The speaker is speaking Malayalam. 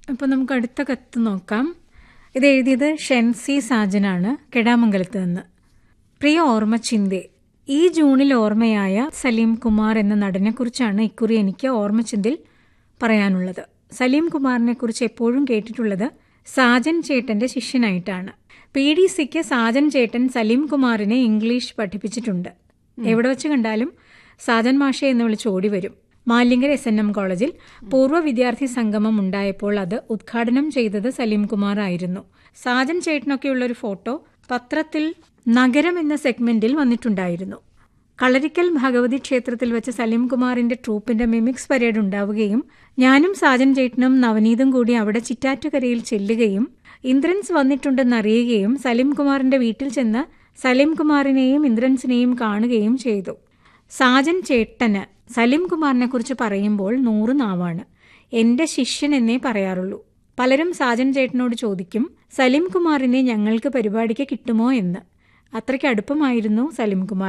അപ്പോൾ നമുക്ക് അടുത്ത കത്ത് നോക്കാം ഇത് എഴുതിയത് ഷെൻസി സാജനാണ് കെടാമംഗലത്ത് നിന്ന് പ്രിയ ഓർമ്മ ചിന്തേ ഈ ജൂണിൽ ഓർമ്മയായ സലീം കുമാർ എന്ന നടനെക്കുറിച്ചാണ് ഇക്കുറി എനിക്ക് ഓർമ്മച്ചിന്തിൽ പറയാനുള്ളത് സലീം കുമാറിനെ കുറിച്ച് എപ്പോഴും കേട്ടിട്ടുള്ളത് സാജൻ ചേട്ടന്റെ ശിഷ്യനായിട്ടാണ് പി ഡി സിക്ക് സാജൻ ചേട്ടൻ സലീം കുമാറിനെ ഇംഗ്ലീഷ് പഠിപ്പിച്ചിട്ടുണ്ട് എവിടെ വെച്ച് കണ്ടാലും സാജൻ മാഷെ എന്ന് വിളിച്ച് ഓടി വരും മാലിങ്കര എസ് എൻ എം കോളേജിൽ പൂർവ്വ വിദ്യാർത്ഥി സംഗമം ഉണ്ടായപ്പോൾ അത് ഉദ്ഘാടനം ചെയ്തത് സലീം കുമാർ ആയിരുന്നു സാജൻ ചേട്ടനൊക്കെയുള്ള ഒരു ഫോട്ടോ പത്രത്തിൽ നഗരം എന്ന സെഗ്മെന്റിൽ വന്നിട്ടുണ്ടായിരുന്നു കളരിക്കൽ ഭഗവതി ക്ഷേത്രത്തിൽ വെച്ച് സലീം കുമാറിന്റെ ട്രൂപ്പിന്റെ മിമിക്സ് പരേഡ് ഉണ്ടാവുകയും ഞാനും സാജൻ ചേട്ടനും നവനീതും കൂടി അവിടെ ചിറ്റാറ്റുകരയിൽ ചെല്ലുകയും ഇന്ദ്രൻസ് വന്നിട്ടുണ്ടെന്ന് അറിയുകയും സലീം കുമാറിന്റെ വീട്ടിൽ ചെന്ന് സലീം കുമാറിനെയും ഇന്ദ്രൻസിനെയും കാണുകയും ചെയ്തു സാജൻ ചേട്ടന് സലീം കുമാറിനെ കുറിച്ച് പറയുമ്പോൾ നൂറ് നാവാണ് എന്റെ ശിഷ്യൻ എന്നേ പറയാറുള്ളൂ പലരും സാജൻ ചേട്ടനോട് ചോദിക്കും സലീം കുമാറിനെ ഞങ്ങൾക്ക് പരിപാടിക്ക് കിട്ടുമോ എന്ന് അത്രയ്ക്ക് അടുപ്പമായിരുന്നു സലീം കുമാർ